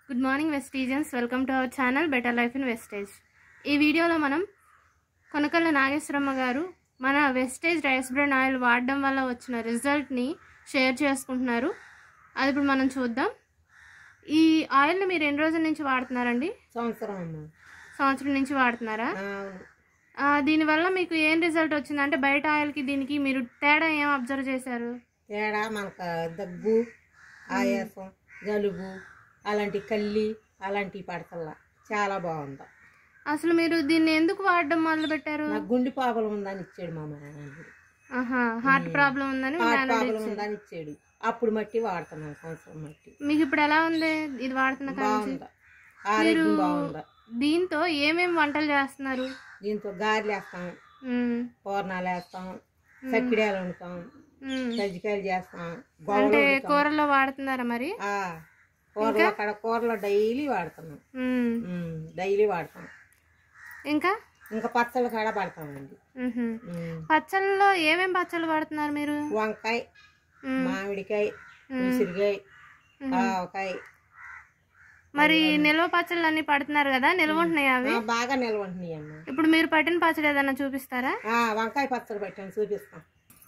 Good morning Vestigians welcome to our channel better life in Vestige ఈ వీడియోలో మనం కొనకళ్ళ నాగేశ్వరమ్మ గారు మన వెస్టేజ్ రైస్ బ్రాన్ ఆయిల్ వాడడం వల్ల వచ్చిన రిజల్ట్ని షేర్ చేసుకుంటున్నారు అది ఇప్పుడు మనం చూద్దాం ఈ ఆయిల్ని మీరు ఎన్ని రోజుల నుంచి వాడుతున్నారండి సంవత్సరం అమ్మా సంవత్సరం నుంచి వాడుతున్నారా ఆ, ఆ, దీనివల్ల మీకు ఏం రిజల్ట్ వచ్చింది అంటే బయట ఆయిల్కి దీనికి మీరు తేడా ఏం అబ్జర్వ్ చేశారు తేడా మనకు దగ్గు ఆయాసం జలుబు అలాంటి కల్లి అలాంటివి పడతల్లా చాలా బాగుంది అసలు మీరు దీన్ని ఎందుకు వాడడం మొదలు పెట్టారు నాకు గుండె పాపలు ఉందని ఇచ్చాడు మా నాన్న ఆహా హార్ట్ ప్రాబ్లం ఉందని మీ హార్ట్ నాన్న ప్రాబ్లం ఉందని ఇచ్చాడు అప్పుడు మట్టి వాడుతున్నాను సంవత్సరం మట్టి మీకు ఇప్పుడు ఎలా ఉంది ఇది వాడుతున్న కాడ నుంచి? బాగుందా ఆరోగ్యం బాగుందా దీంతో ఏమేమి వంటలు చేస్తున్నారు దీంతో గారెలు వేస్తాం మ్మ్. పూర్ణాలు వేస్తాం చక్కిడాలు వండుతాం మ్మ్. కజ్జికాయలు చేస్తాం అంటే గోవలు వండుతాం. కూరల్లో వాడుతున్నారా మరి ఆ, కూరలో అక్కడ కూరలో డైలీ వాడుతున్నాం మ్మ్. ఉమ్, డైలీ వాడతాం ఇంకా ఇంకా పచ్చళ్ళు కాడ పడతామండి మ్హూ. ఉమ్, పచ్చళ్ళలో ఏమేం పచ్చళ్ళు వాడుతున్నారు మీరు వంకాయ మ్మ్. మామిడికాయ ఉసిరికాయ ఆవకాయ మరి నిల్వ పచ్చళ్ళు అన్ని పడుతున్నారు కదా నిల్వ ఉంటున్నాయి అవి ఆ, బాగా నిల్వ ఉంటున్నాయి అమ్మ ఇప్పుడు మీరు పట్టిన పచ్చడి ఏదైనా చూపిస్తారా ఆ, వంకాయ పచ్చడి పెట్టాను చూపిస్తాం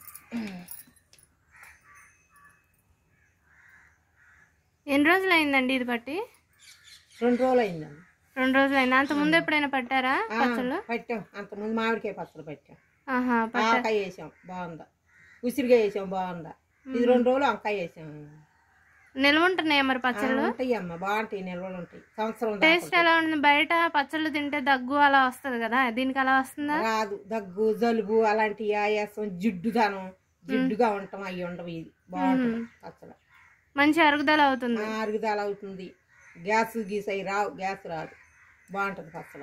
ఎన్ని రోజులు అయిందండి ఇది పట్టి రెండు రోజులు అయిందమ్మ రెండు రోజులు అయింది అంత ముందు ఎప్పుడైనా పట్టారా ఆ, పచ్చళ్ళు పెట్టాం అంతకుముందు మామిడికాయ పచ్చడి పెట్టాం ఆహా ప- ఆవకాయ వేసాం బాగుందా ఉసిరికాయ వేసాం బాగుందా ఇది రెండు రోజులు వంకాయ వేసాం నిల్వ ఉంటున్నాయా మరి ఆ, పచ్చళ్ళు ఉంటాయి అమ్మ బాగుంటాయి నిల్వలు ఉంటాయి సంవత్సరం దాకా టేస్ట్ ఎలా ఉంటుంది బయట పచ్చళ్ళు తింటే దగ్గు అలా వస్తుంది కదా దీనికి అలా వస్తుందా రాదు దగ్గు జలుబు అలాంటి ఆయాసం జిడ్డుదనం జిడ్డుగా ఉంటాం అవి ఉండవు ఇది బాగుంటుంది పచ్చడి మంచి అరుగుదల అవుతుంది ఆ, అరుగుదల అవుతుంది గ్యాస్ గీస్ అవి రావు గ్యాస్ రాదు బాగుంటుంది పచ్చడి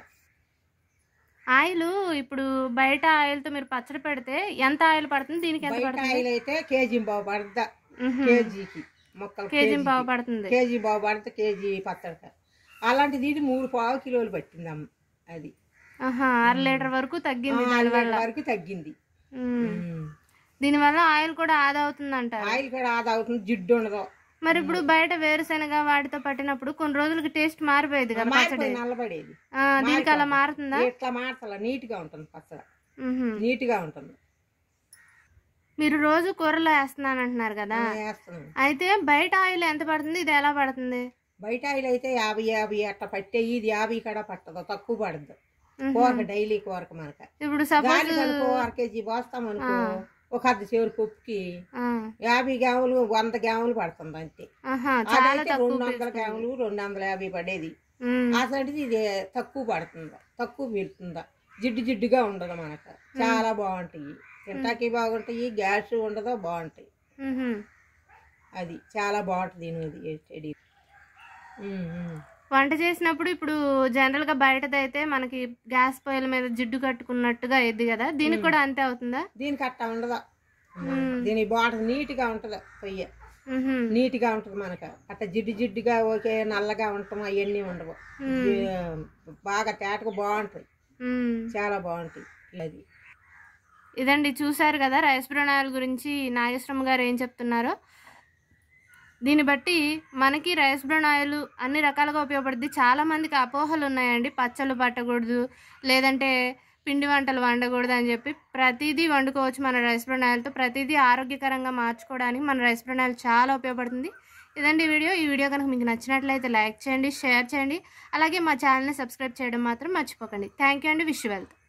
ఆయిల్ ఇప్పుడు బయట ఆయిల్ తో మీరు పచ్చడి పెడితే ఎంత ఆయిల్ పడుతుంది దీనికి ఎంత బయట పడుతుంది ఆయిల్ అయితే కేజీ బావు పడద్ద మ్హూ. కేజీకి మొక్కలు కేజీ కేజీకి. పావు పడుతుంది కేజీ బావు పడితే కేజీ పచ్చడి అలాంటిది ఇది మూడు పావు కిలోలు పట్టింది అమ్మ అది ఆహా అర లీటర్ వరకు తగ్గింది ఆ, దానివల్ల అరవై వరకు తగ్గింది మ్మ్. ఉమ్. దీనివల్ల ఆయిల్ కూడా ఆదా అవుతుంది అంటారు ఆయిల్ కూడా ఆదా అవుతుంది జిడ్డు ఉండదు మరి ఇప్పుడు బయట వేరుశనగ వాటితో పట్టినప్పుడు కొన్ని రోజులకి టేస్ట్ మారిపోయేది కదా పచ్చడి మారిపోయి నల్లబడేది ఆ, దీనికి అలా మారుతుందా ఇట్లా మార్చాల నీట్ గా ఉంటుంది పచ్చడి మ్హూ. నీట్ గా ఉంటుంది మీరు రోజు కూరలో వేస్తున్నాను అంటున్నారు కదా వేస్తున్నాం అయితే బయట ఆయిల్ ఎంత పడుతుంది ఇది ఎలా పడుతుంది బయట ఆయిల్ అయితే యాభై యాభై అట్లా పట్టే ఇది యాభై కూడా పట్టదు తక్కువ పడద్దు మ్హూ. కూరకు డైలీ కూరకు మనక ఇప్పుడు సపోజ్ గాలి అనుకో అర కేజీ పోస్తాం అనుకో ఒక అర్ధ చివరి పప్పుకి ఆ, యాభై గ్రాములు వంద గ్రాములు పడుతుంది అంతే ఆహా, చాలా అదైతే తక్కువ రెండు వందల గ్రాములు రెండు వందల యాభై పడేది మ్మ్. ఆ సైడ్ది ఇది తక్కువ పడుతుందా తక్కువ పెడుతుందా జిడ్డు జిడ్డుగా ఉండదు మనకు చాలా బాగుంటాయి తింటాకి బాగుంటాయి గ్యాస్ ఉండదు బాగుంటాయి మ్హూ. అది చాలా బాగుంటుంది ఇది చెడి ఉమ్, ఉమ్. వంట చేసినప్పుడు ఇప్పుడు జనరల్ గా బయటదైతే మనకి గ్యాస్ పొయ్యిల మీద జిడ్డు కట్టుకున్నట్టుగా అయ్యిద్ది కదా దీనికి కూడా అంతే అవుతుందా దీనికి అట్టా ఉండదు దీనికి బాగుంటుంది నీట్గా ఉంటుంది పొయ్యి మ్హూ. నీట్గా ఉంటుంది మనకు అట్ట జిడ్డు జిడ్డుగా ఓకే నల్లగా ఉంటాం అవన్నీ ఉండవు ఏ- బాగా తేటగా బాగుంటాయి మ్మ్. చాలా బాగుంటాయి అది ఇదండి చూసారు కదా రైస్ బ్రౌన్ ఆయిల్ గురించి నాగేశ్వరమ్మ గారు ఏం చెప్తున్నారో దీన్ని బట్టి మనకి రైస్ బ్రౌన్ ఆయిల్ అన్ని రకాలుగా ఉపయోగపడుద్ది చాలా మందికి అపోహలు ఉన్నాయండి పచ్చళ్ళు పట్టకూడదు లేదంటే పిండి వంటలు వండకూడదు అని చెప్పి ప్రతిదీ వండుకోవచ్చు మన రైస్ బ్రౌన్ ఆయిల్తో ప్రతిదీ ఆరోగ్యకరంగా మార్చుకోవడానికి మన రైస్ బ్రౌన్ ఆయిల్ చాలా ఉపయోగపడుతుంది ఇదండి ఈ వీడియో ఈ వీడియో కనుక మీకు నచ్చినట్లయితే లైక్ చేయండి షేర్ చేయండి అలాగే మా ఛానల్ని సబ్స్క్రైబ్ చేయడం మాత్రం మర్చిపోకండి థ్యాంక్ యూ అండి విష్ వెల్త్